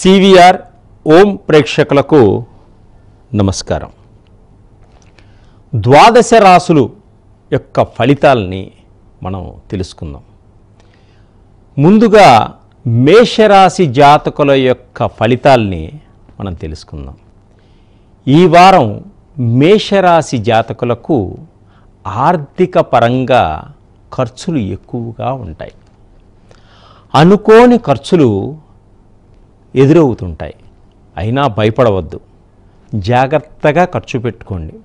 CVR ఓం ప్రేక్షకులకు నమస్కారం ద్వాదశ రాసులు యొక్క ఫలితాలని మనం తెలుసుకుందాం ముందుగా మేషరాశి జాతకుల యొక్క ఫలితాల్ని మనం తెలుసుకుందాం ఈ వారం మేషరాశి జాతకులకు ఆర్థిక పరంగా ఖర్చులు ఎక్కువగా ఉంటాయి అనుకోని ఖర్చులు ఎదురవుతుంటాయి అయినా భయపడవద్దు జాగ్రత్తగా ఖర్చు పెట్టుకోండి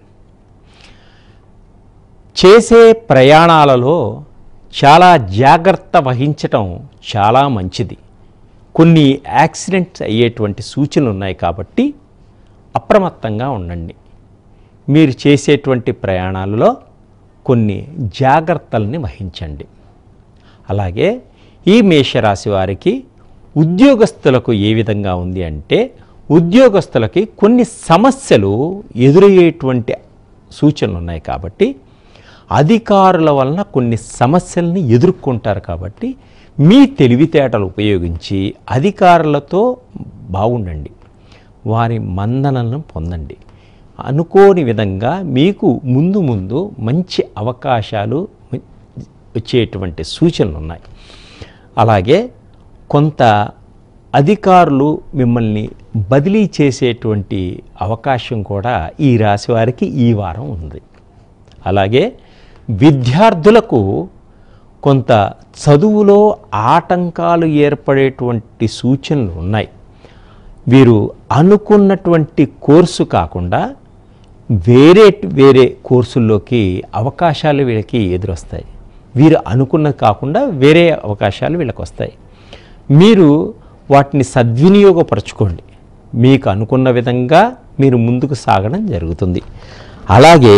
చేసే ప్రయాణాలలో చాలా జాగ్రత్త వహించటం చాలా మంచిది కొన్ని యాక్సిడెంట్స్ అయ్యేటువంటి సూచనలు ఉన్నాయి కాబట్టి అప్రమత్తంగా ఉండండి మీరు చేసేటువంటి ప్రయాణాలలో కొన్ని జాగ్రత్తల్ని వహించండి అలాగే ఈ మేషరాశి వారికి ఉద్యోగస్తులకు ఏ విధంగా ఉంది అంటే ఉద్యోగస్తులకి కొన్ని సమస్యలు ఎదురయ్యేటువంటి సూచనలు ఉన్నాయి కాబట్టి అధికారుల వలన కొన్ని సమస్యల్ని ఎదుర్కొంటారు కాబట్టి మీ తెలివితేటలు ఉపయోగించి అధికారులతో బాగుండండి వారి మందనలను పొందండి అనుకోని విధంగా మీకు ముందు ముందు మంచి అవకాశాలు వచ్చేటువంటి సూచనలు ఉన్నాయి అలాగే కొంత అధికారులు మిమ్మల్ని బదిలీ చేసేటువంటి అవకాశం కూడా ఈ రాశి వారికి ఈ వారం ఉంది అలాగే విద్యార్థులకు కొంత చదువులో ఆటంకాలు ఏర్పడేటువంటి సూచనలు ఉన్నాయి వీరు అనుకున్నటువంటి కోర్సు కాకుండా వేరే వేరే కోర్సుల్లోకి అవకాశాలు వీళ్ళకి ఎదురొస్తాయి వీరు అనుకున్నది కాకుండా వేరే అవకాశాలు వీళ్ళకి వస్తాయి మీరు వాటిని సద్వినియోగపరచుకోండి మీకు అనుకున్న విధంగా మీరు ముందుకు సాగడం జరుగుతుంది అలాగే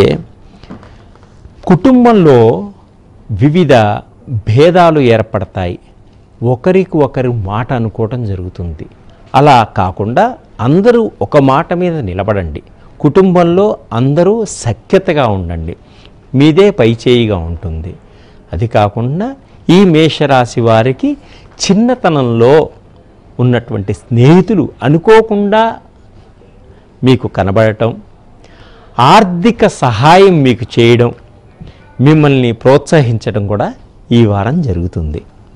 కుటుంబంలో వివిధ భేదాలు ఏర్పడతాయి ఒకరికి ఒకరు మాట అనుకోవటం జరుగుతుంది అలా కాకుండా అందరూ ఒక మాట మీద నిలబడండి కుటుంబంలో అందరూ సఖ్యతగా ఉండండి మీదే పైచేయిగా ఉంటుంది అది కాకుండా ఈ మేషరాశి వారికి చిన్నతనంలో ఉన్నటువంటి స్నేహితులు అనుకోకుండా మీకు కనబడటం ఆర్థిక సహాయం మీకు చేయడం మిమ్మల్ని ప్రోత్సహించడం కూడా ఈ వారం జరుగుతుంది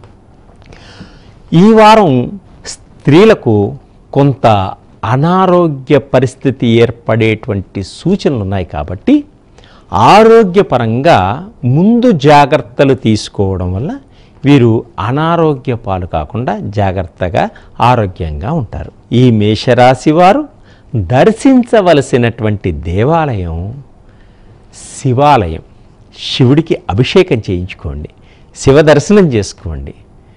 ఈ వారం స్త్రీలకు కొంత అనారోగ్య పరిస్థితి ఏర్పడేటువంటి సూచనలు ఉన్నాయి కాబట్టి ఆరోగ్యపరంగా ముందు జాగ్రత్తలు తీసుకోవడం వల్ల వీరు అనారోగ్య పాలు కాకుండా జాగ్రత్తగా ఆరోగ్యంగా ఉంటారు ఈ మేషరాశి వారు దర్శించవలసినటువంటి దేవాలయం శివాలయం శివుడికి అభిషేకం చేయించుకోండి శివ దర్శనం చేసుకోండి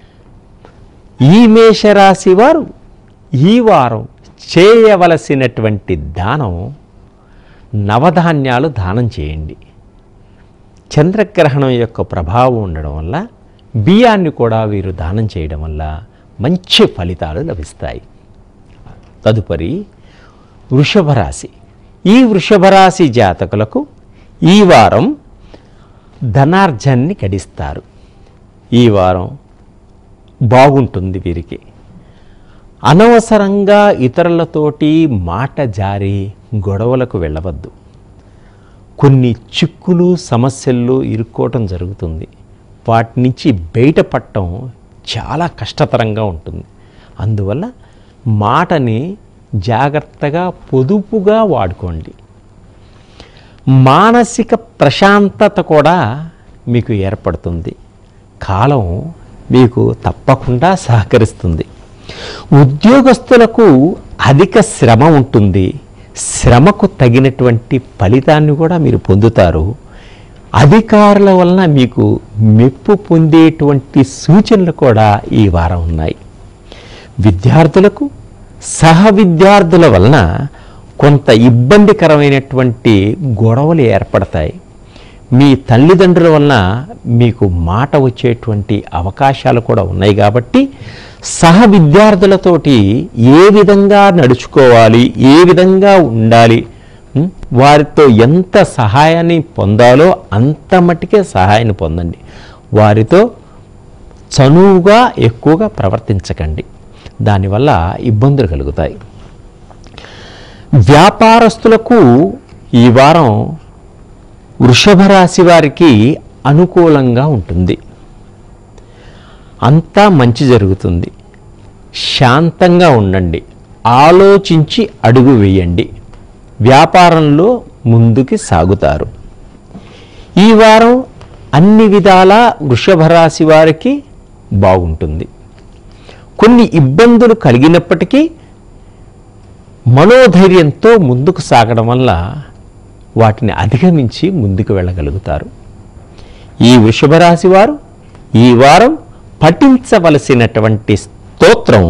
ఈ మేషరాశి వారు ఈ వారం చేయవలసినటువంటి దానం నవధాన్యాలు దానం చేయండి చంద్రగ్రహణం యొక్క ప్రభావం ఉండడం వల్ల బియ్యాన్ని కూడా వీరు దానం చేయడం వల్ల మంచి ఫలితాలు లభిస్తాయి తదుపరి వృషభ రాశి ఈ వృషభ రాశి జాతకులకు ఈ వారం ధనార్జాన్ని గడిస్తారు ఈ వారం బాగుంటుంది వీరికి అనవసరంగా ఇతరులతోటి మాట జారి గొడవలకు వెళ్ళవద్దు కొన్ని చిక్కులు సమస్యల్లో ఇరుక్కోవటం జరుగుతుంది వాటి నుంచి బయటపడటం చాలా కష్టతరంగా ఉంటుంది అందువల్ల మాటని జాగ్రత్తగా పొదుపుగా వాడుకోండి మానసిక ప్రశాంతత కూడా మీకు ఏర్పడుతుంది కాలం మీకు తప్పకుండా సహకరిస్తుంది ఉద్యోగస్తులకు అధిక శ్రమ ఉంటుంది శ్రమకు తగినటువంటి ఫలితాన్ని కూడా మీరు పొందుతారు అధికారుల వలన మీకు మెప్పు పొందేటువంటి సూచనలు కూడా ఈ వారం ఉన్నాయి విద్యార్థులకు సహ విద్యార్థుల వలన కొంత ఇబ్బందికరమైనటువంటి గొడవలు ఏర్పడతాయి మీ తల్లిదండ్రుల వలన మీకు మాట వచ్చేటువంటి అవకాశాలు కూడా ఉన్నాయి కాబట్టి సహ విద్యార్థులతోటి ఏ విధంగా నడుచుకోవాలి ఏ విధంగా ఉండాలి ఉం? వారితో ఎంత సహాయాన్ని పొందాలో అంత మట్టుకే సహాయాన్ని పొందండి వారితో చనువుగా ఎక్కువగా ప్రవర్తించకండి దానివల్ల ఇబ్బందులు కలుగుతాయి వ్యాపారస్తులకు ఈ వారం వృషభ రాశి వారికి అనుకూలంగా ఉంటుంది అంతా మంచి జరుగుతుంది శాంతంగా ఉండండి ఆలోచించి అడుగు వేయండి వ్యాపారంలో ముందుకి సాగుతారు ఈ వారం అన్ని విధాల వృషభ రాశి వారికి బాగుంటుంది కొన్ని ఇబ్బందులు కలిగినప్పటికీ మనోధైర్యంతో ముందుకు సాగడం వల్ల వాటిని అధిగమించి ముందుకు వెళ్ళగలుగుతారు ఈ వృషభ రాశి వారు ఈ వారం పఠించవలసినటువంటి స్తోత్రం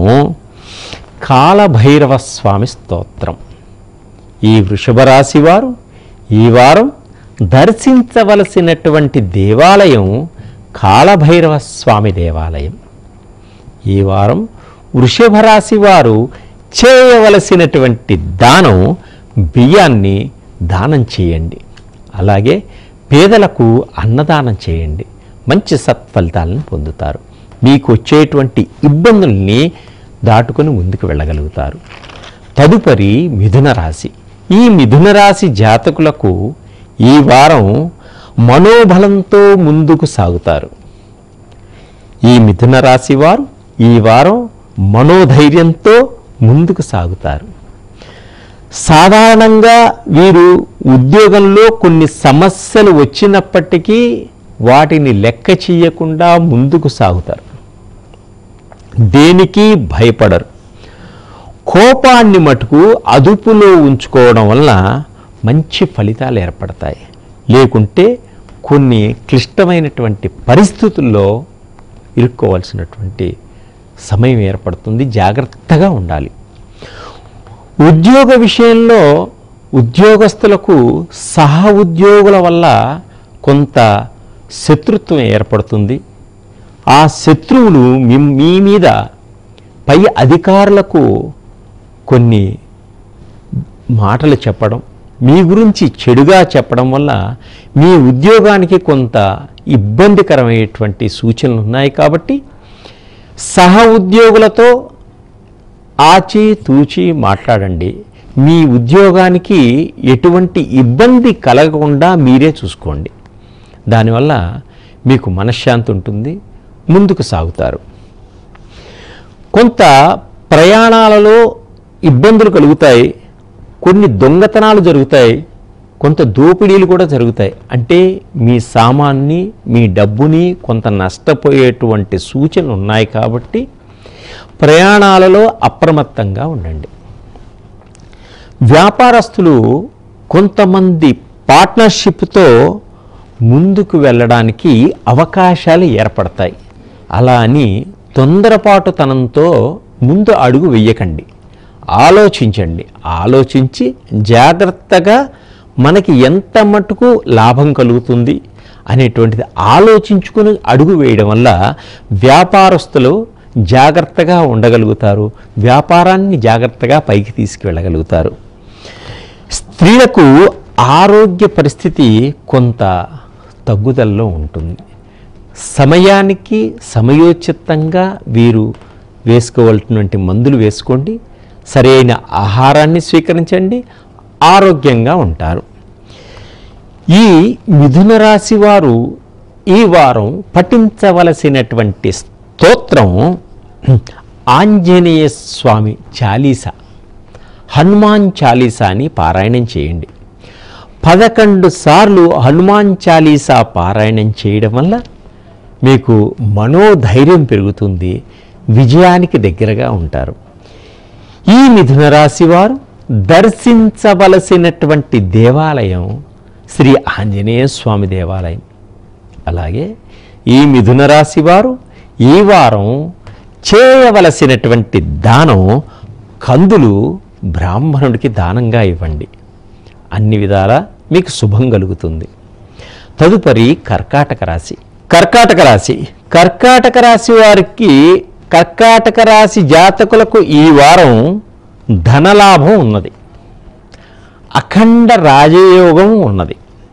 కాలభైరవ స్వామి స్తోత్రం ఈ వృషభ రాశి వారు ఈ వారం దర్శించవలసినటువంటి దేవాలయం కాలభైరవ స్వామి దేవాలయం ఈ వారం వృషభ రాశి వారు చేయవలసినటువంటి దానం బియ్యాన్ని దానం చేయండి అలాగే పేదలకు అన్నదానం చేయండి మంచి సత్ఫలితాలను పొందుతారు మీకు వచ్చేటువంటి ఇబ్బందుల్ని దాటుకొని ముందుకు వెళ్ళగలుగుతారు తదుపరి మిథున రాశి ఈ మిథున రాశి జాతకులకు ఈ వారం మనోబలంతో ముందుకు సాగుతారు ఈ మిథున రాశి వారు ఈ వారం మనోధైర్యంతో ముందుకు సాగుతారు సాధారణంగా వీరు ఉద్యోగంలో కొన్ని సమస్యలు వచ్చినప్పటికీ వాటిని లెక్క చేయకుండా ముందుకు సాగుతారు దేనికి భయపడరు కోపాన్ని మటుకు అదుపులో ఉంచుకోవడం వల్ల మంచి ఫలితాలు ఏర్పడతాయి లేకుంటే కొన్ని క్లిష్టమైనటువంటి పరిస్థితుల్లో ఇరుక్కోవాల్సినటువంటి సమయం ఏర్పడుతుంది జాగ్రత్తగా ఉండాలి ఉద్యోగ విషయంలో ఉద్యోగస్తులకు సహ ఉద్యోగుల వల్ల కొంత శత్రుత్వం ఏర్పడుతుంది ఆ శత్రువులు మీ మీ మీద పై అధికారులకు కొన్ని మాటలు చెప్పడం మీ గురించి చెడుగా చెప్పడం వల్ల మీ ఉద్యోగానికి కొంత ఇబ్బందికరమైనటువంటి సూచనలు ఉన్నాయి కాబట్టి సహ ఉద్యోగులతో ఆచి తూచి మాట్లాడండి మీ ఉద్యోగానికి ఎటువంటి ఇబ్బంది కలగకుండా మీరే చూసుకోండి దానివల్ల మీకు మనశ్శాంతి ఉంటుంది ముందుకు సాగుతారు కొంత ప్రయాణాలలో ఇబ్బందులు కలుగుతాయి కొన్ని దొంగతనాలు జరుగుతాయి కొంత దోపిడీలు కూడా జరుగుతాయి అంటే మీ సామాన్ని మీ డబ్బుని కొంత నష్టపోయేటువంటి సూచనలు ఉన్నాయి కాబట్టి ప్రయాణాలలో అప్రమత్తంగా ఉండండి వ్యాపారస్తులు కొంతమంది పార్ట్నర్షిప్తో ముందుకు వెళ్ళడానికి అవకాశాలు ఏర్పడతాయి అలా అని తొందరపాటుతనంతో ముందు అడుగు వెయ్యకండి ఆలోచించండి ఆలోచించి జాగ్రత్తగా మనకి ఎంత మటుకు లాభం కలుగుతుంది అనేటువంటిది ఆలోచించుకుని అడుగు వేయడం వల్ల వ్యాపారస్తులు జాగ్రత్తగా ఉండగలుగుతారు వ్యాపారాన్ని జాగ్రత్తగా పైకి తీసుకువెళ్ళగలుగుతారు స్త్రీలకు ఆరోగ్య పరిస్థితి కొంత తగ్గుదలలో ఉంటుంది సమయానికి సమయోచితంగా వీరు వేసుకోవాల్సినటువంటి మందులు వేసుకోండి సరైన ఆహారాన్ని స్వీకరించండి ఆరోగ్యంగా ఉంటారు ఈ మిథున రాశి వారు ఈ వారం పఠించవలసినటువంటి స్తోత్రం ఆంజనేయ స్వామి చాలీసా హనుమాన్ చాలీసాని పారాయణం చేయండి పదకొండు సార్లు హనుమాన్ చాలీసా పారాయణం చేయడం వల్ల మీకు మనోధైర్యం పెరుగుతుంది విజయానికి దగ్గరగా ఉంటారు ఈ మిథున రాశి వారు దర్శించవలసినటువంటి దేవాలయం శ్రీ ఆంజనేయ స్వామి దేవాలయం అలాగే ఈ మిథున రాశి వారు ఈ వారం చేయవలసినటువంటి దానం కందులు బ్రాహ్మణుడికి దానంగా ఇవ్వండి అన్ని విధాలా మీకు శుభం కలుగుతుంది తదుపరి కర్కాటక రాశి కర్కాటక రాశి కర్కాటక రాశి వారికి కర్కాటక రాశి జాతకులకు ఈ వారం ధనలాభం ఉన్నది అఖండ రాజయోగం ఉన్నది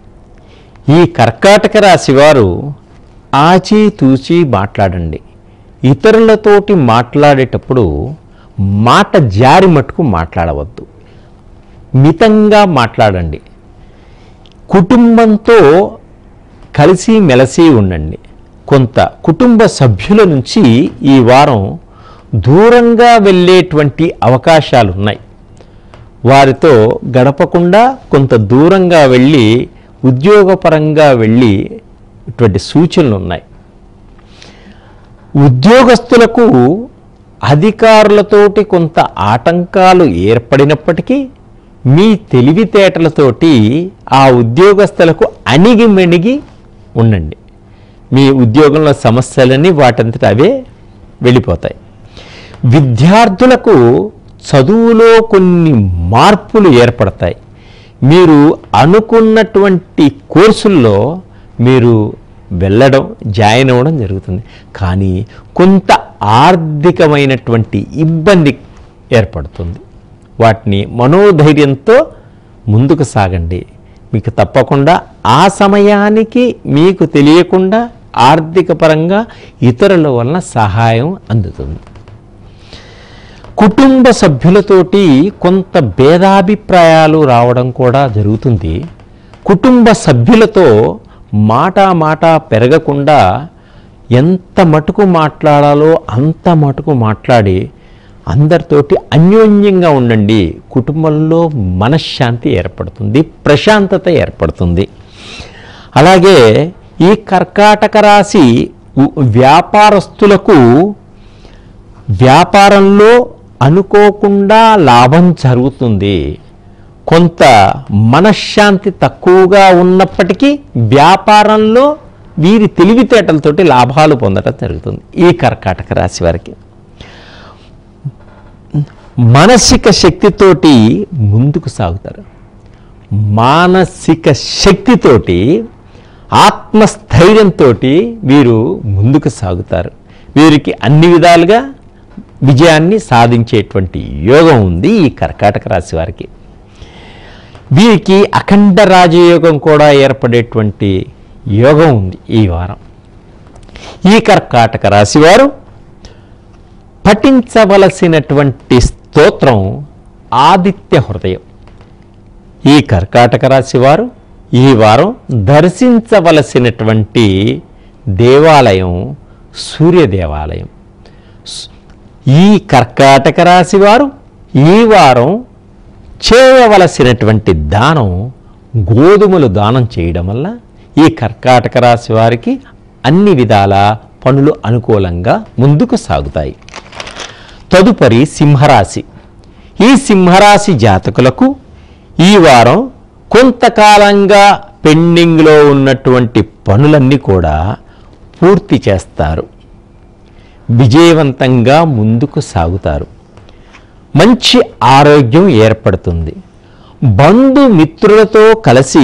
ఈ కర్కాటక రాశి వారు ఆచి తూచి మాట్లాడండి ఇతరులతోటి మాట్లాడేటప్పుడు మాట జారి మట్టుకు మాట్లాడవద్దు మితంగా మాట్లాడండి కుటుంబంతో కలిసి మెలసి ఉండండి కొంత కుటుంబ సభ్యుల నుంచి ఈ వారం దూరంగా వెళ్ళేటువంటి అవకాశాలు ఉన్నాయి వారితో గడపకుండా కొంత దూరంగా వెళ్ళి ఉద్యోగపరంగా వెళ్ళి ఇటువంటి సూచనలు ఉన్నాయి ఉద్యోగస్తులకు అధికారులతోటి కొంత ఆటంకాలు ఏర్పడినప్పటికీ మీ తెలివితేటలతోటి ఆ ఉద్యోగస్తులకు అణిగి మెణిగి ఉండండి మీ ఉద్యోగంలో సమస్యలన్నీ వాటంతట అవే వెళ్ళిపోతాయి విద్యార్థులకు చదువులో కొన్ని మార్పులు ఏర్పడతాయి మీరు అనుకున్నటువంటి కోర్సుల్లో మీరు వెళ్ళడం జాయిన్ అవ్వడం జరుగుతుంది కానీ కొంత ఆర్థికమైనటువంటి ఇబ్బంది ఏర్పడుతుంది వాటిని మనోధైర్యంతో ముందుకు సాగండి మీకు తప్పకుండా ఆ సమయానికి మీకు తెలియకుండా ఆర్థిక పరంగా ఇతరుల వలన సహాయం అందుతుంది కుటుంబ సభ్యులతోటి కొంత భేదాభిప్రాయాలు రావడం కూడా జరుగుతుంది కుటుంబ సభ్యులతో మాట మాట పెరగకుండా ఎంత మటుకు మాట్లాడాలో అంత మటుకు మాట్లాడి అందరితోటి అన్యోన్యంగా ఉండండి కుటుంబంలో మనశ్శాంతి ఏర్పడుతుంది ప్రశాంతత ఏర్పడుతుంది అలాగే ఈ కర్కాటక రాశి ఉ- వ్యాపారస్తులకు వ్యాపారంలో అనుకోకుండా లాభం జరుగుతుంది కొంత మనశ్శాంతి తక్కువగా ఉన్నప్పటికీ వ్యాపారంలో వీరి తెలివితేటలతోటి లాభాలు పొందడం జరుగుతుంది ఈ కర్కాటక రాశి వారికి మానసిక శక్తితోటి ముందుకు సాగుతారు మానసిక శక్తితోటి ఆత్మస్థైర్యంతో వీరు ముందుకు సాగుతారు వీరికి అన్ని విధాలుగా విజయాన్ని సాధించేటువంటి యోగం ఉంది ఈ కర్కాటక రాశి వారికి వీరికి అఖండ రాజయోగం కూడా ఏర్పడేటువంటి యోగం ఉంది ఈ వారం ఈ కర్కాటక రాశి వారు పఠించవలసినటువంటి స్తోత్రం ఆదిత్య హృదయం ఈ కర్కాటక రాశి వారు ఈ వారం దర్శించవలసినటువంటి దేవాలయం సూర్య దేవాలయం స్- ఈ కర్కాటక రాశి వారు ఈ వారం చేయవలసినటువంటి దానం గోధుమలు దానం చేయడం వల్ల ఈ కర్కాటక రాశి వారికి అన్ని విధాల పనులు అనుకూలంగా ముందుకు సాగుతాయి తదుపరి సింహరాశి ఈ సింహరాశి జాతకులకు ఈ వారం కొంతకాలంగా పెండింగ్లో ఉన్నటువంటి పనులన్నీ కూడా పూర్తి చేస్తారు విజయవంతంగా ముందుకు సాగుతారు మంచి ఆరోగ్యం ఏర్పడుతుంది బంధుమిత్రులతో కలిసి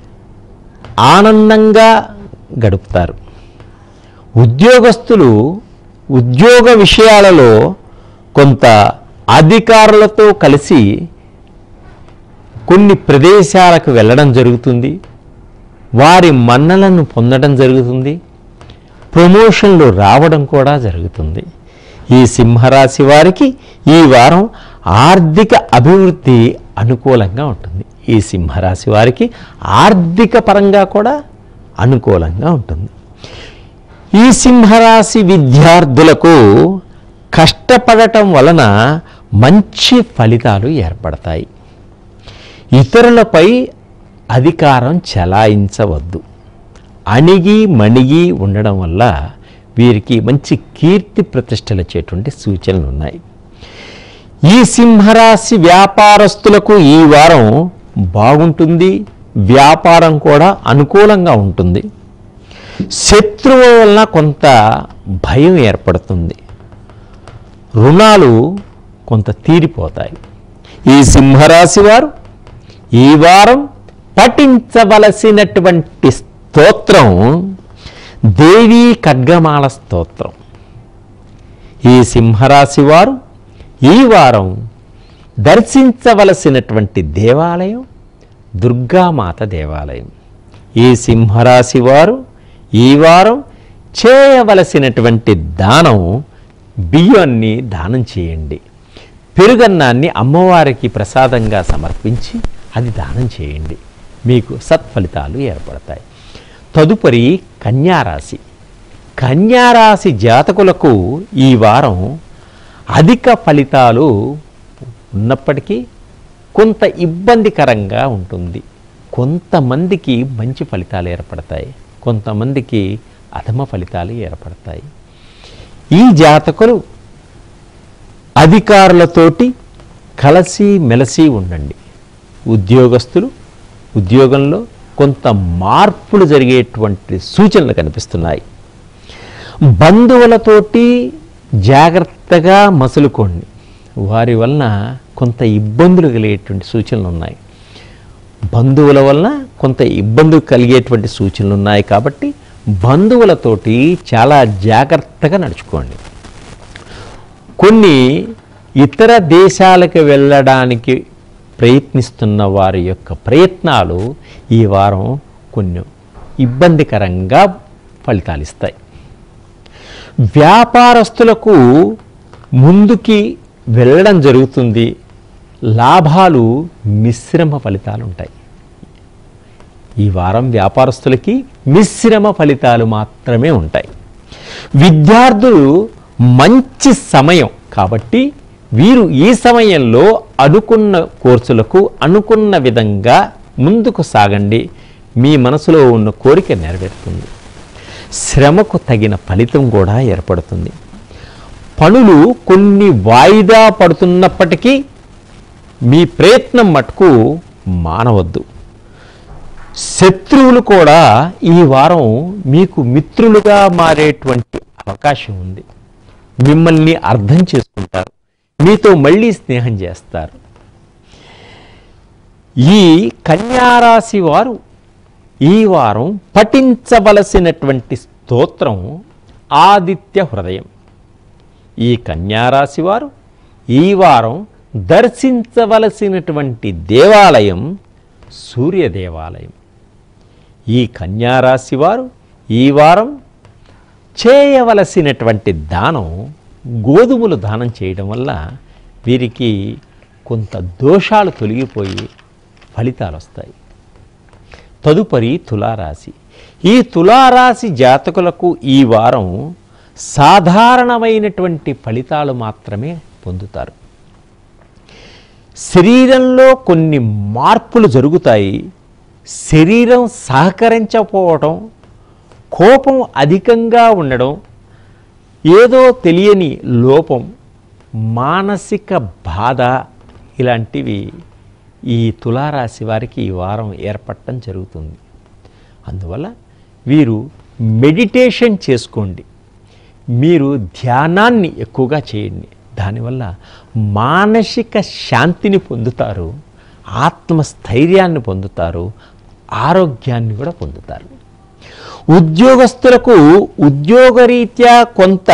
ఆనందంగా గడుపుతారు ఉద్యోగస్తులు ఉద్యోగ విషయాలలో కొంత అధికారులతో కలిసి కొన్ని ప్రదేశాలకు వెళ్ళడం జరుగుతుంది వారి మన్నలను పొందడం జరుగుతుంది ప్రమోషన్లు రావడం కూడా జరుగుతుంది ఈ సింహరాశి వారికి ఈ వారం ఆర్థిక అభివృద్ధి అనుకూలంగా ఉంటుంది ఈ సింహరాశి వారికి ఆర్థిక పరంగా కూడా అనుకూలంగా ఉంటుంది ఈ సింహరాశి విద్యార్థులకు కష్టపడటం వలన మంచి ఫలితాలు ఏర్పడతాయి ఇతరులపై అధికారం చెలాయించవద్దు అణిగి మణిగి ఉండడం వల్ల వీరికి మంచి కీర్తి ప్రతిష్టలు వచ్చేటువంటి సూచనలు ఉన్నాయి ఈ సింహరాశి వ్యాపారస్తులకు ఈ వారం బాగుంటుంది వ్యాపారం కూడా అనుకూలంగా ఉంటుంది శత్రువు వలన కొంత భయం ఏర్పడుతుంది రుణాలు కొంత తీరిపోతాయి ఈ సింహరాశి వారు ఈ వారం పఠించవలసినటువంటి స్తోత్రం దేవీ ఖడ్గమాల స్తోత్రం ఈ సింహరాశి వారు ఈ వారం దర్శించవలసినటువంటి దేవాలయం దుర్గామాత దేవాలయం ఈ సింహరాశి వారు ఈ వారం చేయవలసినటువంటి దానం బియ్యాన్ని దానం చేయండి పెరుగన్నాన్ని అమ్మవారికి ప్రసాదంగా సమర్పించి అది దానం చేయండి మీకు సత్ఫలితాలు ఏర్పడతాయి తదుపరి కన్యారాశి కన్యారాశి జాతకులకు ఈ వారం అధిక ఫలితాలు ఉన్నప్పటికీ కొంత ఇబ్బందికరంగా ఉంటుంది కొంతమందికి మంచి ఫలితాలు ఏర్పడతాయి కొంతమందికి అధమ ఫలితాలు ఏర్పడతాయి ఈ జాతకులు అధికారులతోటి కలిసి మెలసి ఉండండి ఉద్యోగస్తులు ఉద్యోగంలో కొంత మార్పులు జరిగేటువంటి సూచనలు కనిపిస్తున్నాయి బంధువులతోటి జాగ్రత్తగా మసులుకోండి వారి వలన కొంత ఇబ్బందులు కలిగేటువంటి సూచనలు ఉన్నాయి బంధువుల వలన కొంత ఇబ్బందులు కలిగేటువంటి సూచనలు ఉన్నాయి కాబట్టి బంధువులతోటి చాలా జాగ్రత్తగా నడుచుకోండి కొన్ని ఇతర దేశాలకు వెళ్ళడానికి ప్రయత్నిస్తున్న వారి యొక్క ప్రయత్నాలు ఈ వారం కొన్ని ఇబ్బందికరంగా ఫలితాలు ఇస్తాయి వ్యాపారస్తులకు ముందుకి వెళ్ళడం జరుగుతుంది లాభాలు మిశ్రమ ఫలితాలు ఉంటాయి ఈ వారం వ్యాపారస్తులకి మిశ్రమ ఫలితాలు మాత్రమే ఉంటాయి విద్యార్థులు మంచి సమయం కాబట్టి వీరు ఈ సమయంలో అనుకున్న కోర్సులకు అనుకున్న విధంగా ముందుకు సాగండి మీ మనసులో ఉన్న కోరిక నెరవేరుతుంది శ్రమకు తగిన ఫలితం కూడా ఏర్పడుతుంది పనులు కొన్ని వాయిదా పడుతున్నప్పటికీ మీ ప్రయత్నం మటుకు మానవద్దు శత్రువులు కూడా ఈ వారం మీకు మిత్రులుగా మారేటువంటి అవకాశం ఉంది మిమ్మల్ని అర్థం చేసుకుంటారు మీతో మళ్ళీ స్నేహం చేస్తారు ఈ కన్యారాశి వారు ఈ వారం పఠించవలసినటువంటి స్తోత్రం ఆదిత్య హృదయం ఈ కన్యారాశి వారు ఈ వారం దర్శించవలసినటువంటి దేవాలయం సూర్య దేవాలయం ఈ కన్యారాశి వారు ఈ వారం చేయవలసినటువంటి దానం గోధుమలు దానం చేయడం వల్ల వీరికి కొంత దోషాలు తొలగిపోయి ఫలితాలు వస్తాయి తదుపరి తులారాశి ఈ తులారాశి జాతకులకు ఈ వారం సాధారణమైనటువంటి ఫలితాలు మాత్రమే పొందుతారు శరీరంలో కొన్ని మార్పులు జరుగుతాయి శరీరం సహకరించకపోవడం కోపం అధికంగా ఉండడం ఏదో తెలియని లోపం మానసిక బాధ ఇలాంటివి ఈ తులారాశి వారికి ఈ వారం ఏర్పడటం జరుగుతుంది అందువల్ల వీరు మెడిటేషన్ చేసుకోండి మీరు ధ్యానాన్ని ఎక్కువగా చేయండి దానివల్ల మానసిక శాంతిని పొందుతారు ఆత్మస్థైర్యాన్ని పొందుతారు ఆరోగ్యాన్ని కూడా పొందుతారు ఉద్యోగస్తులకు ఉద్యోగరీత్యా కొంత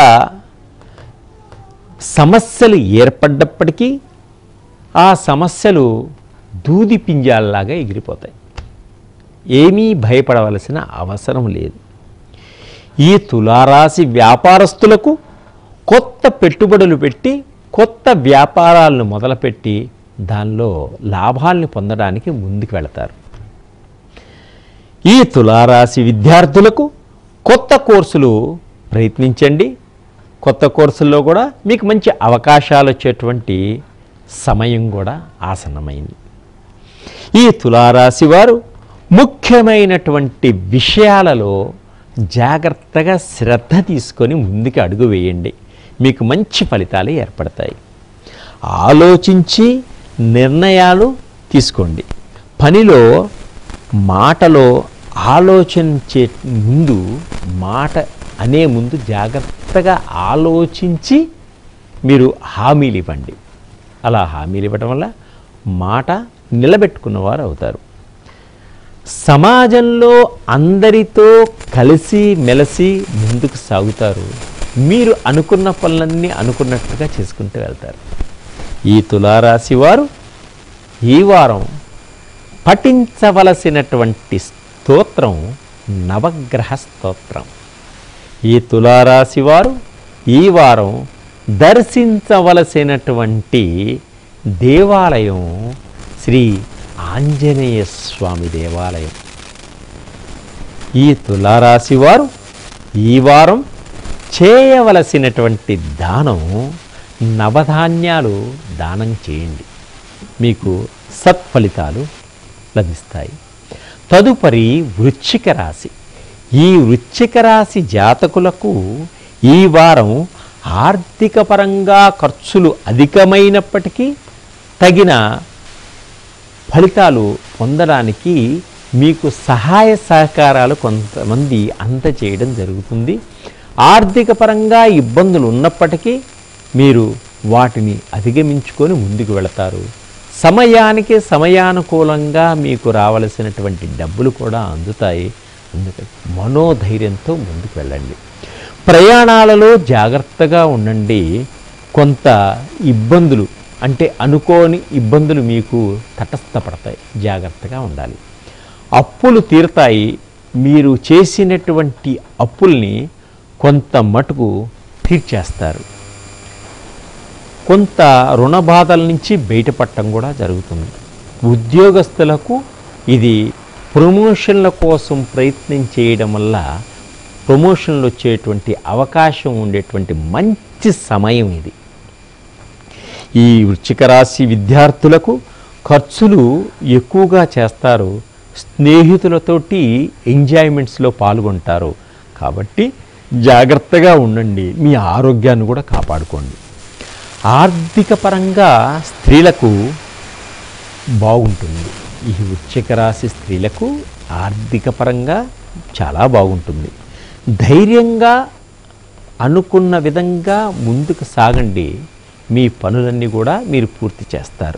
సమస్యలు ఏర్పడ్డప్పటికీ ఆ సమస్యలు దూది పింజాల్లాగా ఎగిరిపోతాయి ఏమీ భయపడవలసిన అవసరం లేదు ఈ తులారాశి వ్యాపారస్తులకు కొత్త పెట్టుబడులు పెట్టి కొత్త వ్యాపారాలను మొదలుపెట్టి దానిలో లాభాల్ని పొందడానికి ముందుకు వెళతారు ఈ తులారాశి విద్యార్థులకు కొత్త కోర్సులు ప్రయత్నించండి కొత్త కోర్సుల్లో కూడా మీకు మంచి అవకాశాలు వచ్చేటువంటి సమయం కూడా ఆసన్నమైంది ఈ తులారాశి వారు ముఖ్యమైనటువంటి విషయాలలో జాగ్రత్తగా శ్రద్ధ తీసుకొని ముందుకు అడుగు వేయండి మీకు మంచి ఫలితాలు ఏర్పడతాయి ఆలోచించి నిర్ణయాలు తీసుకోండి పనిలో మాటలో ఆలోచించే ముందు మాట అనే ముందు జాగ్రత్తగా ఆలోచించి మీరు హామీలు ఇవ్వండి అలా హామీలు ఇవ్వటం వల్ల మాట నిలబెట్టుకున్నవారు అవుతారు సమాజంలో అందరితో కలిసి మెలిసి ముందుకు సాగుతారు మీరు అనుకున్న పనులన్నీ అనుకున్నట్టుగా చేసుకుంటూ వెళ్తారు ఈ తులారాశి వారు ఈ వారం పఠించవలసినటువంటి స్తోత్రం నవగ్రహ స్తోత్రం ఈ తులారాశి వారు ఈ వారం దర్శించవలసినటువంటి దేవాలయం శ్రీ ఆంజనేయ స్వామి దేవాలయం ఈ తులారాశి వారు ఈ వారం చేయవలసినటువంటి దానం నవధాన్యాలు దానం చేయండి మీకు సత్ఫలితాలు లభిస్తాయి తదుపరి వృశ్చిక రాశి ఈ వృశ్చిక రాశి జాతకులకు ఈ వారం ఆర్థిక పరంగా ఖర్చులు అధికమైనప్పటికీ తగిన ఫలితాలు పొందడానికి మీకు సహాయ సహకారాలు కొంతమంది అందచేయడం జరుగుతుంది ఆర్థిక పరంగా ఇబ్బందులు ఉన్నప్పటికీ మీరు వాటిని అధిగమించుకొని ముందుకు వెళతారు సమయానికి సమయానుకూలంగా మీకు రావలసినటువంటి డబ్బులు కూడా అందుతాయి అందుకని మనోధైర్యంతో ముందుకు వెళ్ళండి ప్రయాణాలలో జాగ్రత్తగా ఉండండి కొంత ఇబ్బందులు అంటే అనుకోని ఇబ్బందులు మీకు తటస్థపడతాయి జాగ్రత్తగా ఉండాలి అప్పులు తీరుతాయి మీరు చేసినటువంటి అప్పుల్ని కొంత మటుకు తీర్చేస్తారు కొంత రుణ బాధల నుంచి బయటపడటం కూడా జరుగుతుంది ఉద్యోగస్తులకు ఇది ప్రమోషన్ల కోసం ప్రయత్నం చేయడం వల్ల ప్రమోషన్లు వచ్చేటువంటి అవకాశం ఉండేటువంటి మంచి సమయం ఇది ఈ వృశ్చిక రాశి విద్యార్థులకు ఖర్చులు ఎక్కువగా చేస్తారు స్నేహితులతోటి ఎంజాయ్మెంట్స్లో పాల్గొంటారు కాబట్టి జాగ్రత్తగా ఉండండి మీ ఆరోగ్యాన్ని కూడా కాపాడుకోండి ఆర్థిక పరంగా స్త్రీలకు బాగుంటుంది ఈ వృశ్చిక రాశి స్త్రీలకు ఆర్థిక పరంగా చాలా బాగుంటుంది ధైర్యంగా అనుకున్న విధంగా ముందుకు సాగండి మీ పనులన్నీ కూడా మీరు పూర్తి చేస్తారు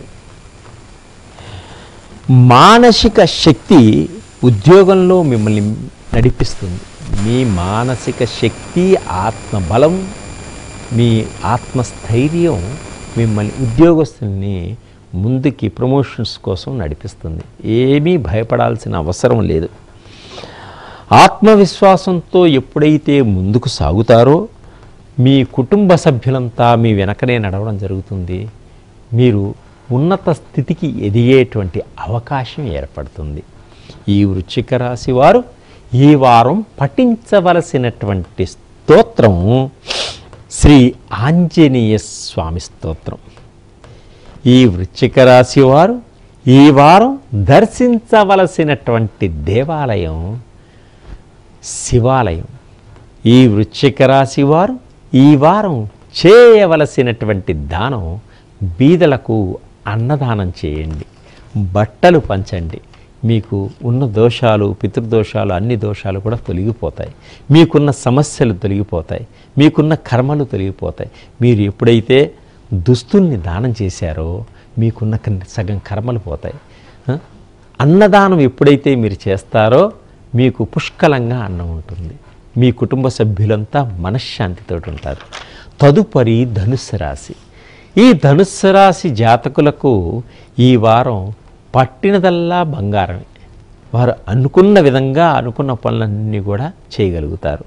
మానసిక శక్తి ఉద్యోగంలో మిమ్మల్ని నడిపిస్తుంది మీ మానసిక శక్తి ఆత్మబలం మీ ఆత్మస్థైర్యం మిమ్మల్ని ఉద్యోగస్తుల్ని ముందుకి ప్రమోషన్స్ కోసం నడిపిస్తుంది ఏమీ భయపడాల్సిన అవసరం లేదు ఆత్మవిశ్వాసంతో ఎప్పుడైతే ముందుకు సాగుతారో మీ కుటుంబ సభ్యులంతా మీ వెనకనే నడవడం జరుగుతుంది మీరు ఉన్నత స్థితికి ఎదిగేటువంటి అవకాశం ఏర్పడుతుంది ఈ వృశ్చిక రాశి వారు ఈ వారం పఠించవలసినటువంటి స్తోత్రం శ్రీ ఆంజనేయ స్వామి స్తోత్రం ఈ వృశ్చిక రాశి వారు ఈ వారం దర్శించవలసినటువంటి దేవాలయం శివాలయం ఈ వృశ్చిక రాశి వారు ఈ వారం చేయవలసినటువంటి దానం బీదలకు అన్నదానం చేయండి బట్టలు పంచండి మీకు ఉన్న దోషాలు పితృదోషాలు అన్ని దోషాలు కూడా తొలగిపోతాయి మీకున్న సమస్యలు తొలగిపోతాయి మీకున్న కర్మలు తొలగిపోతాయి మీరు ఎప్పుడైతే దుస్తుల్ని దానం చేశారో మీకున్న కన్- సగం కర్మలు పోతాయి ఆ? అన్నదానం ఎప్పుడైతే మీరు చేస్తారో మీకు పుష్కలంగా అన్నం ఉంటుంది మీ కుటుంబ సభ్యులంతా మనశ్శాంతితో ఉంటారు తదుపరి ధనుస్సు రాశి ఈ ధనుస్సు రాశి జాతకులకు ఈ వారం పట్టినదల్లా బంగారమే వారు అనుకున్న విధంగా అనుకున్న పనులన్నీ కూడా చేయగలుగుతారు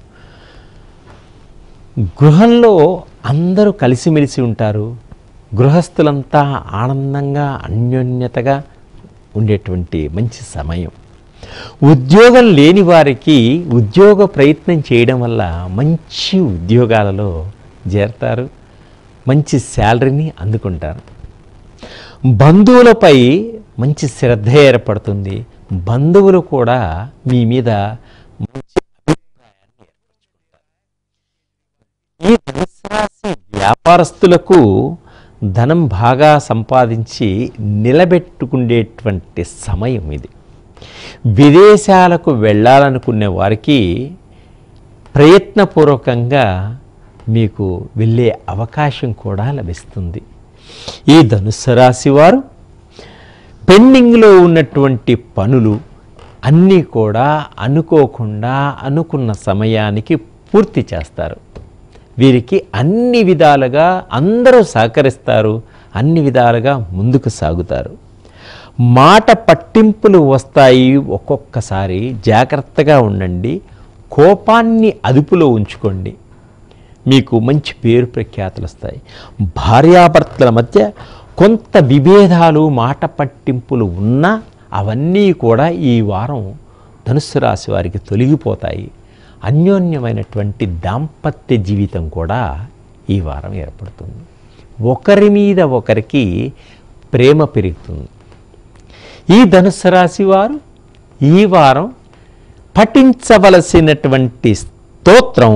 గృహంలో అందరూ కలిసిమెలిసి ఉంటారు గృహస్థులంతా ఆనందంగా అన్యోన్యతగా ఉండేటువంటి మంచి సమయం ఉద్యోగం లేని వారికి ఉద్యోగ ప్రయత్నం చేయడం వల్ల మంచి ఉద్యోగాలలో చేరతారు మంచి శాలరీని అందుకుంటారు బంధువులపై మంచి శ్రద్ధ ఏర్పడుతుంది బంధువులు కూడా మీ మీద మంచి అభిప్రాయాన్ని ఏర్పరచుకుంటారు ఈ ధనుసు రాశి వ్యాపారస్తులకు ధనం బాగా సంపాదించి నిలబెట్టుకునేటువంటి సమయం ఇది విదేశాలకు వెళ్ళాలనుకునే వారికి ప్రయత్నపూర్వకంగా మీకు వెళ్ళే అవకాశం కూడా లభిస్తుంది ఈ ధనుస్సు రాశి వారు పెండింగ్లో ఉన్నటువంటి పనులు అన్నీ కూడా అనుకోకుండా అనుకున్న సమయానికి పూర్తి చేస్తారు వీరికి అన్ని విధాలుగా అందరూ సహకరిస్తారు అన్ని విధాలుగా ముందుకు సాగుతారు మాట పట్టింపులు వస్తాయి ఒక్కొక్కసారి జాగ్రత్తగా ఉండండి కోపాన్ని అదుపులో ఉంచుకోండి మీకు మంచి పేరు ప్రఖ్యాతులు వస్తాయి భార్యాభర్తల మధ్య కొంత విభేదాలు మాట పట్టింపులు ఉన్నా అవన్నీ కూడా ఈ వారం ధనుస్సు రాశి వారికి తొలగిపోతాయి అన్యోన్యమైనటువంటి దాంపత్య జీవితం కూడా ఈ వారం ఏర్పడుతుంది ఒకరి మీద ఒకరికి ప్రేమ పెరుగుతుంది ఈ ధనుస్సు రాశి వారు ఈ వారం పఠించవలసినటువంటి స్తోత్రం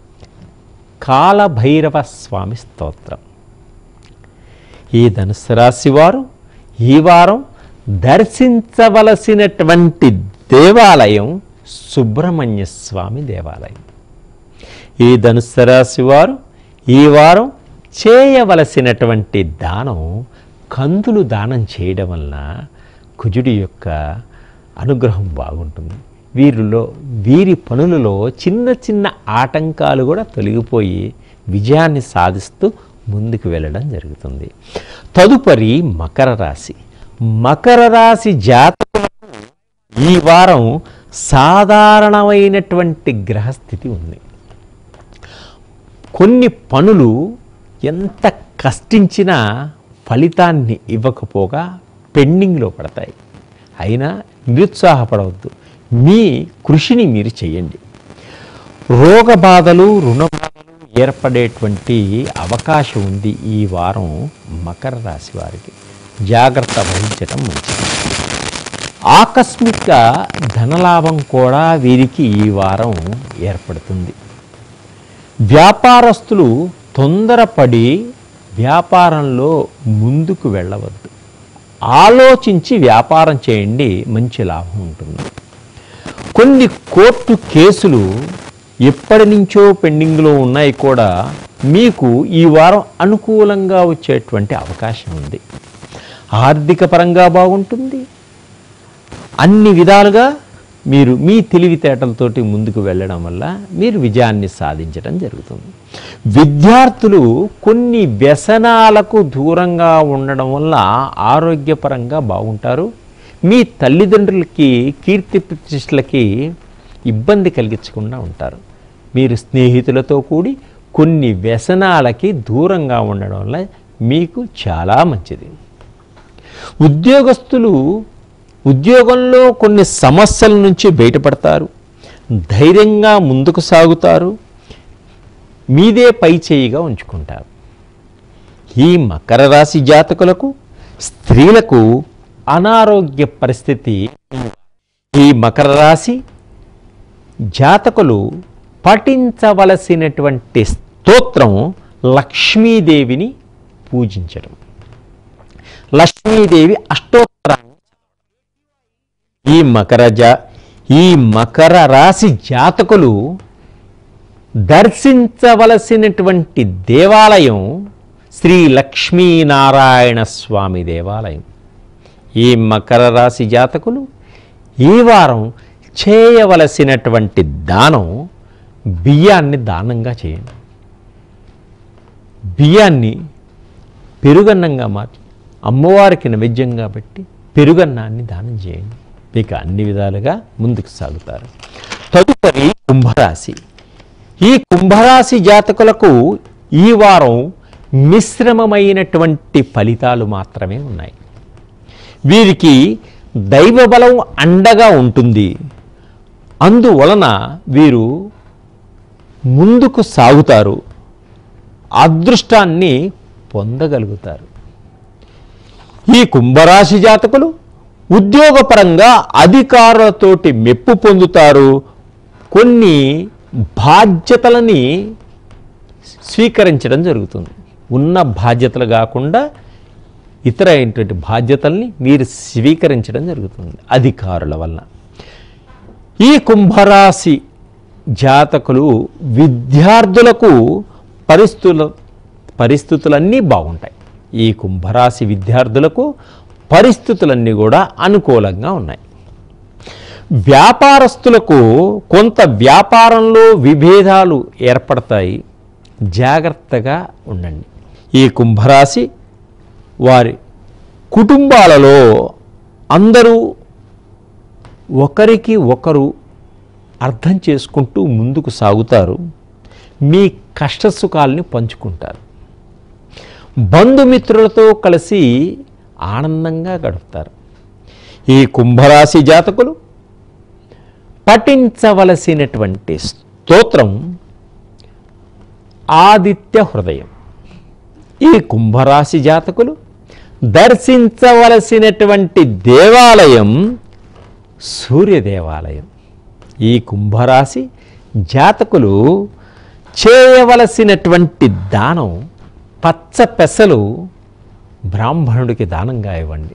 కాలభైరవ స్వామి స్తోత్రం ఈ ధనుస్సు రాశి వారు ఈ వారం దర్శించవలసినటువంటి దేవాలయం సుబ్రహ్మణ్య స్వామి దేవాలయం ఈ ధనుస్సు రాశి వారు ఈ వారం చేయవలసినటువంటి దానం కందులు దానం చేయడం వలన కుజుడి యొక్క అనుగ్రహం బాగుంటుంది వీరిలో వీరి పనులలో చిన్న చిన్న ఆటంకాలు కూడా తొలగిపోయి విజయాన్ని సాధిస్తూ ముందుకు వెళ్ళడం జరుగుతుంది తదుపరి మకర రాశి మకర రాశి జాతకులకు ఈ వారం సాధారణమైనటువంటి గ్రహస్థితి ఉంది కొన్ని పనులు ఎంత కష్టించినా ఫలితాన్ని ఇవ్వకపోగా పెండింగ్లో పడతాయి అయినా నిరుత్సాహపడవద్దు మీ కృషిని మీరు చేయండి రోగ బాధలు రుణ బాధలు ఏర్పడేటువంటి అవకాశం ఉంది ఈ వారం మకర రాశి వారికి జాగ్రత్త వహించటం మంచిది ఆకస్మిక ధనలాభం కూడా వీరికి ఈ వారం ఏర్పడుతుంది వ్యాపారస్తులు తొందరపడి వ్యాపారంలో ముందుకు వెళ్ళవద్దు ఆలోచించి వ్యాపారం చేయండి మంచి లాభం ఉంటుంది కొన్ని కోర్టు కేసులు ఎప్పటి నుంచో పెండింగ్లో ఉన్నాయి కూడా మీకు ఈ వారం అనుకూలంగా వచ్చేటువంటి అవకాశం ఉంది ఆర్థిక పరంగా బాగుంటుంది అన్ని విధాలుగా మీరు మీ తెలివితేటలతోటి ముందుకు వెళ్ళడం వల్ల మీరు విజయాన్ని సాధించడం జరుగుతుంది విద్యార్థులు కొన్ని వ్యసనాలకు దూరంగా ఉండడం వల్ల ఆరోగ్యపరంగా బాగుంటారు మీ తల్లిదండ్రులకి కీర్తి ప్రతిష్టలకి ఇబ్బంది కలిగించకుండా ఉంటారు మీరు స్నేహితులతో కూడి కొన్ని వ్యసనాలకి దూరంగా ఉండడం వల్ల మీకు చాలా మంచిది ఉద్యోగస్తులు ఉద్యోగంలో కొన్ని సమస్యల నుంచి బయటపడతారు ధైర్యంగా ముందుకు సాగుతారు మీదే పై చేయిగా ఉంచుకుంటారు ఈ మకర రాశి జాతకులకు స్త్రీలకు అనారోగ్య పరిస్థితి ఈ మకర రాశి జాతకులు పఠించవలసినటువంటి స్తోత్రం లక్ష్మీదేవిని పూజించడం లక్ష్మీదేవి అష్టోత్తరాన్ని ఈ మకర జా ఈ మకర రాశి జాతకులు దర్శించవలసినటువంటి దేవాలయం శ్రీ లక్ష్మీనారాయణ స్వామి దేవాలయం ఈ మకర రాశి జాతకులు ఈ వారం చేయవలసినటువంటి దానం బియ్యాన్ని దానంగా చేయండి బియ్యాన్ని పెరుగన్నంగా మార్చి అమ్మవారికి నైవేద్యంగా పెట్టి పెరుగన్నాన్ని దానం చేయండి మీకు అన్ని విధాలుగా ముందుకు సాగుతారు తదుపరి కుంభరాశి ఈ కుంభరాశి జాతకులకు ఈ వారం మిశ్రమమైనటువంటి ఫలితాలు మాత్రమే ఉన్నాయి వీరికి దైవబలం అండగా ఉంటుంది అందువలన వీరు ముందుకు సాగుతారు అదృష్టాన్ని పొందగలుగుతారు ఈ కుంభరాశి జాతకులు ఉద్యోగపరంగా అధికారులతోటి మెప్పు పొందుతారు కొన్ని బాధ్యతలని స్వీకరించడం జరుగుతుంది ఉన్న బాధ్యతలు కాకుండా ఇతర అయినటువంటి బాధ్యతల్ని మీరు స్వీకరించడం జరుగుతుంది అధికారుల వలన ఈ కుంభరాశి జాతకులు విద్యార్థులకు పరిస్థితుల పరిస్థితులన్నీ బాగుంటాయి ఈ కుంభరాశి విద్యార్థులకు పరిస్థితులన్నీ కూడా అనుకూలంగా ఉన్నాయి వ్యాపారస్తులకు కొంత వ్యాపారంలో విభేదాలు ఏర్పడతాయి జాగ్రత్తగా ఉండండి ఈ కుంభరాశి వారి కుటుంబాలలో అందరూ ఒకరికి ఒకరు అర్థం చేసుకుంటూ ముందుకు సాగుతారు మీ కష్టసుఖాల్ని పంచుకుంటారు బంధుమిత్రులతో కలిసి ఆనందంగా గడుపుతారు ఈ కుంభరాశి జాతకులు పఠించవలసినటువంటి స్తోత్రం ఆదిత్య హృదయం ఈ కుంభరాశి జాతకులు దర్శించవలసినటువంటి దేవాలయం సూర్య దేవాలయం ఈ కుంభరాశి జాతకులు చేయవలసినటువంటి దానం పచ్చ పెసలు బ్రాహ్మణుడికి దానంగా ఇవ్వండి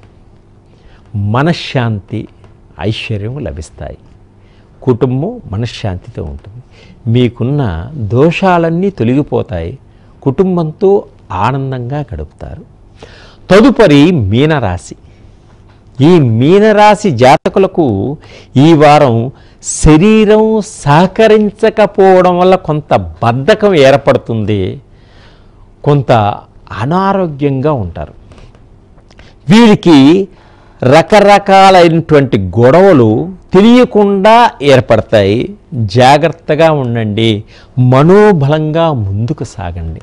మనశ్శాంతి ఐశ్వర్యం లభిస్తాయి కుటుంబం మనశ్శాంతితో ఉంటుంది మీకున్న దోషాలన్నీ తొలగిపోతాయి కుటుంబంతో ఆనందంగా గడుపుతారు తదుపరి మీనరాశి ఈ మీనరాశి జాతకులకు ఈ వారం శరీరం సహకరించకపోవడం వల్ల కొంత బద్ధకం ఏర్పడుతుంది కొంత అనారోగ్యంగా ఉంటారు వీరికి రకరకాలైనటువంటి గొడవలు తెలియకుండా ఏర్పడతాయి జాగ్రత్తగా ఉండండి మనోబలంగా ముందుకు సాగండి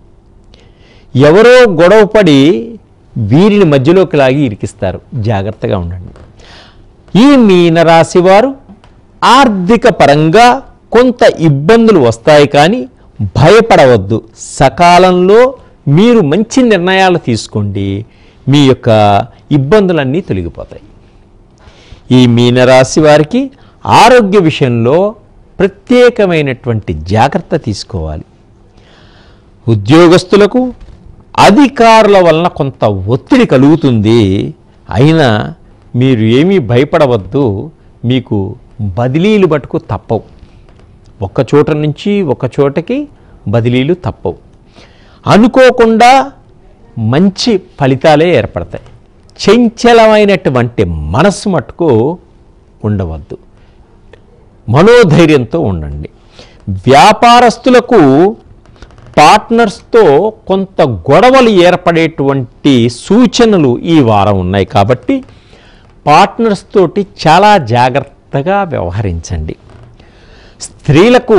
ఎవరో గొడవపడి వీరిని మధ్యలోకి లాగి ఇరికిస్తారు జాగ్రత్తగా ఉండండి ఈ మీనరాశి వారు ఆర్థిక పరంగా కొంత ఇబ్బందులు వస్తాయి కానీ భయపడవద్దు సకాలంలో మీరు మంచి నిర్ణయాలు తీసుకోండి మీ యొక్క ఇబ్బందులన్నీ తొలగిపోతాయి ఈ మీనరాశి వారికి ఆరోగ్య విషయంలో ప్రత్యేకమైనటువంటి జాగ్రత్త తీసుకోవాలి ఉద్యోగస్తులకు అధికారుల వలన కొంత ఒత్తిడి కలుగుతుంది అయినా మీరు ఏమీ భయపడవద్దు మీకు బదిలీలు బటుకు తప్పవు ఒక చోట నుంచి ఒక చోటకి బదిలీలు తప్పవు అనుకోకుండా మంచి ఫలితాలే ఏర్పడతాయి చంచలమైనటువంటి మనస్సు మటుకు ఉండవద్దు మనోధైర్యంతో ఉండండి వ్యాపారస్తులకు పార్ట్నర్స్తో కొంత గొడవలు ఏర్పడేటువంటి సూచనలు ఈ వారం ఉన్నాయి కాబట్టి పార్ట్నర్స్ తోటి చాలా జాగ్రత్తగా వ్యవహరించండి స్త్రీలకు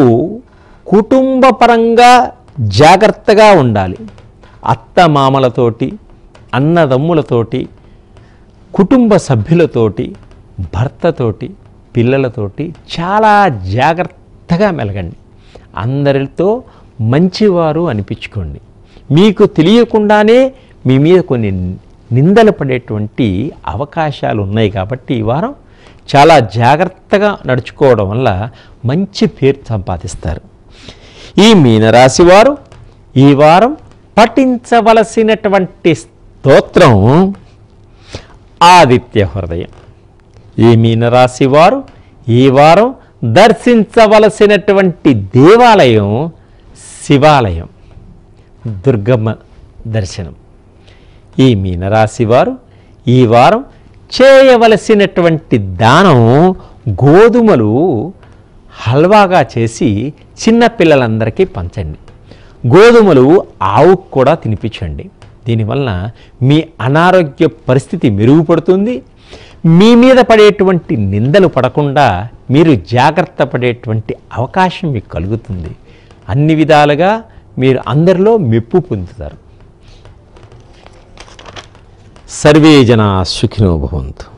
కుటుంబపరంగా జాగ్రత్తగా ఉండాలి అత్త మామలతోటి అన్నదమ్ములతోటి కుటుంబ సభ్యులతోటి భర్తతోటి పిల్లలతోటి చాలా జాగ్రత్తగా మెలగండి అందరితో మంచివారు అనిపించుకోండి మీకు తెలియకుండానే మీ మీద కొన్ని నిందలు పడేటువంటి అవకాశాలు ఉన్నాయి కాబట్టి ఈ వారం చాలా జాగ్రత్తగా నడుచుకోవడం వల్ల మంచి పేరు సంపాదిస్తారు ఈ మీనరాశి వారు ఈ వారం పఠించవలసినటువంటి స్తోత్రం ఆదిత్య హృదయం ఈ మీనరాశి వారు ఈ వారం దర్శించవలసినటువంటి దేవాలయం శివాలయం దుర్గమ్మ దర్శనం ఈ మీనరాశి వారు ఈ వారం చేయవలసినటువంటి దానం గోధుమలు హల్వాగా చేసి చిన్నపిల్లలందరికీ పంచండి గోధుమలు ఆవుకు కూడా తినిపించండి దీనివల్ల మీ అనారోగ్య పరిస్థితి మెరుగుపడుతుంది మీ మీద పడేటువంటి నిందలు పడకుండా మీరు జాగ్రత్త పడేటువంటి అవకాశం మీకు కలుగుతుంది అన్ని విధాలుగా మీరు అందరిలో మెప్పు పొందుతారు సర్వే జనా సుఖినో భవంతు